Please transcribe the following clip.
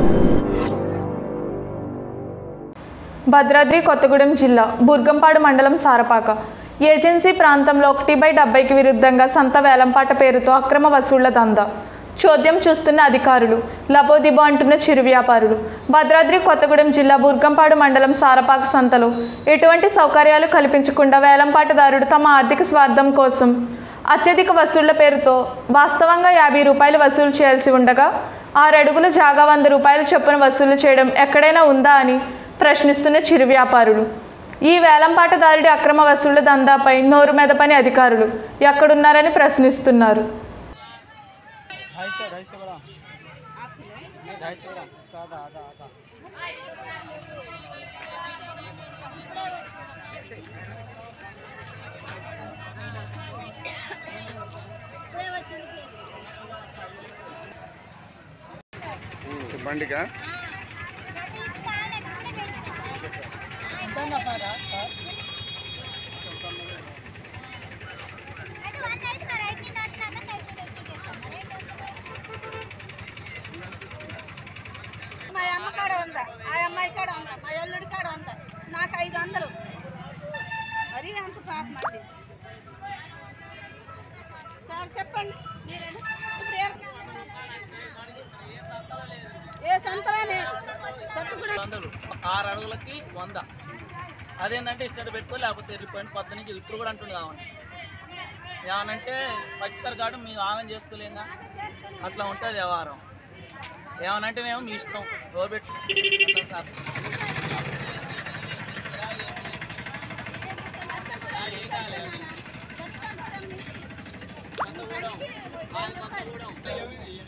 భద్రాద్రి కొత్తగూడెం జిల్లా బుర్గంపాడు మండలం సారపాక ఏజెన్సీ ప్రాంతంలో ఒకటి బై డెబ్బైకి విరుద్ధంగా సంత వేలంపాట పేరుతో అక్రమ వసూళ్ల దందా చోద్యం చూస్తున్న అధికారులు లబోదిబో అంటున్న చిరు వ్యాపారులు భద్రాద్రి కొత్తగూడెం జిల్లా బుర్గంపాడు మండలం సారపాక సంతలో ఎటువంటి సౌకర్యాలు కల్పించకుండా వేలంపాటదారుడు తమ ఆర్థిక స్వార్థం కోసం అత్యధిక వసూళ్ల పేరుతో వాస్తవంగా యాభై రూపాయలు వసూలు చేయాల్సి ఉండగా ఆరు అడుగుల జాగా వంద రూపాయల చొప్పున వసూలు చేయడం ఎక్కడైనా ఉందా అని ప్రశ్నిస్తున్న చిరు వ్యాపారులు ఈ వేలంపాటదారుడి అక్రమ వసూళ్ల దందాపై నోరు మెదపని అధికారులు ఎక్కడున్నారని ప్రశ్నిస్తున్నారు ढाई सौ ढाई सौ ग्राम नहीं ढाई सौ ग्राम तो आधा आधा आधा బండికా మా అమ్మ కాడ ఉందా ఆ అమ్మాయి కాడ ఉందా మా అల్లుడి కాడ ఉందా నాకు ఐదు వందలు మరీ అంత పాపం అండి సార్ చెప్పండి మీరేనా ఇప్పుడు ఏ- ఏ సంతలో లేదు దత్తు కూడా వందలు ఆరు అడుగులకి వంద అదేంటంటే ఇష్టం పెట్టుకో లేకపోతే వెళ్ళిపోయిన పొద్దు నుంచి ఇప్పుడు కూడా అంటుంది కావండి ఏమనంటే పచ్చిసరి కాడు మేము ఆగం చేసుకోలేదా అట్లా ఉంటుంది వ్యవహారం ఏమనంటే మేము మీ ఇష్టం ఎవరు పెట్టు సార్ కూడా